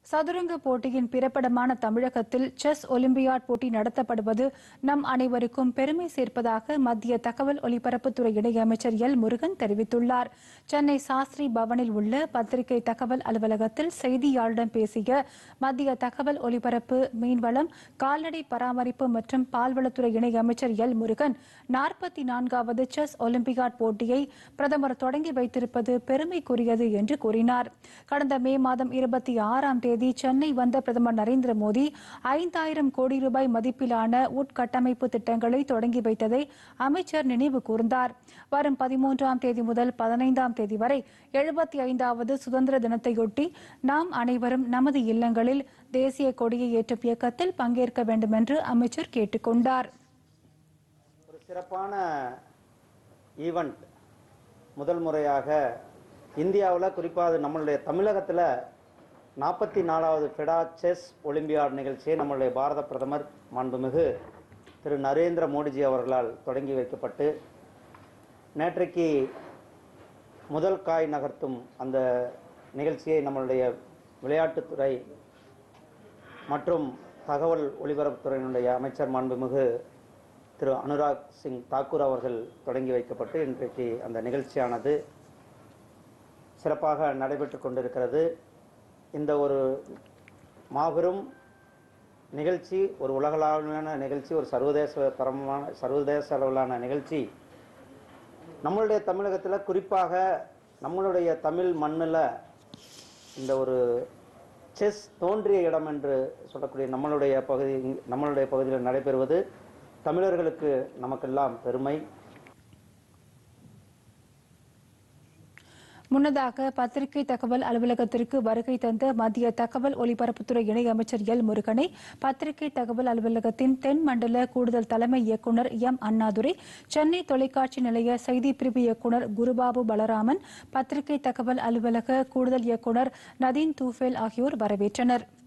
சதுரங்க போட்டியின் பிறப்பிடமான தமிழகத்தில் செஸ் ஒலிம்பியாட் போட்டி நடத்தப்படுவது நம் அனைவருக்கும் பெருமை சேர்ப்பதாக மத்திய தகவல் ஒலிபரப்புத்துறை இணையமைச்சர் எல் முருகன் தெரிவித்துள்ளார் சென்னை சாஸ்திரி பவனில் உள்ள பத்திரிகை தகவல் அலுவலகத்தில் செய்தியாளரிடம் பேசிய மத்திய தகவல் ஒலிபரப்பு மீன்வளம் கால்நடை பராமரிப்பு மற்றும் பால்வளத்துறை இணையமைச்சர் எல் முருகன் நாற்பத்தி நான்காவது செஸ் ஒலிம்பியாட் போட்டியை பிரதமர் தொடங்கி வைத்திருப்பது பெருமைக்குரியது என்று கூறினார் கடந்த மே மாதம் இருபத்தி ஆறாம் தேதி சென்னை வந்த பிரதமர் நரேந்திர மோடி ஐந்தாயிரம் கோடி ரூபாய் மதிப்பிலான உட்கட்டமைப்பு திட்டங்களை தொடங்கி வைத்ததை அமைச்சர் நினைவு கூர்ந்தார் வரும் பதிமூன்றாம் தேதி முதல் பதினைந்தாம் தேதி வரை எழுபத்தி ஐந்தாவது சுதந்திர தினத்தையொட்டி நாம் அனைவரும் நமது இல்லங்களில் தேசிய கொடியை ஏற்றும் இயக்கத்தில் பங்கேற்க வேண்டும் என்று அமைச்சர் கேட்டுக் கொண்டார் ஒரு சிறப்பான ஈவெண்ட் முதல் முறையாக இந்தியாவில் குறிப்பாக அது நம்மளுடைய தமிழகத்தில் நாற்பத்தி நாலாவது ஃபெடா செஸ் ஒலிம்பியாட் நிகழ்ச்சியை நம்மளுடைய பாரத பிரதமர் மாண்புமிகு திரு நரேந்திர மோடிஜி அவர்களால் தொடங்கி வைக்கப்பட்டு நேற்றைக்கு முதல் காய் நகர்த்தும் அந்த நிகழ்ச்சியை நம்மளுடைய விளையாட்டுத்துறை மற்றும் தகவல் ஒலிபரப்புத்துறையினுடைய அமைச்சர் மாண்புமிகு திரு அனுராக் சிங் தாக்கூர் அவர்கள் தொடங்கி வைக்கப்பட்டு இன்றைக்கு அந்த நிகழ்ச்சியானது சிறப்பாக நடைபெற்று கொண்டிருக்கிறது இந்த ஒரு மாபெரும் நிகழ்ச்சி ஒரு உலகளாவிலான நிகழ்ச்சி ஒரு சர்வதேச தரமான சர்வதேச அளவிலான நிகழ்ச்சி நம்மளுடைய தமிழகத்தில் குறிப்பாக நம்மளுடைய தமிழ் மண்ணில் இந்த ஒரு செஸ் தோன்றிய இடம் என்று சொல்லக்கூடிய நம்மளுடைய பகுதி நம்மளுடைய பகுதியில் நடைபெறுவது தமிழர்களுக்கு நமக்கெல்லாம் பெருமை முன்னதாக பத்திரிகை தகவல் அலுவலகத்திற்கு வருகை தந்த மத்திய தகவல் ஒலிபரப்புத்துறை இணையமைச்சர் எல் முருகனை பத்திரிகை தகவல் அலுவலகத்தின் தென் மண்டல கூடுதல் தலைமை இயக்குநர் எம் அண்ணாதுரை சென்னை தொலைக்காட்சி நிலைய செய்தி பிரிவு இயக்குநர் குருபாபு பலராமன் பத்திரிகை தகவல் அலுவலக கூடுதல் இயக்குநர் நதீன் தூஃபேல் ஆகியோர் வரவேற்றனர்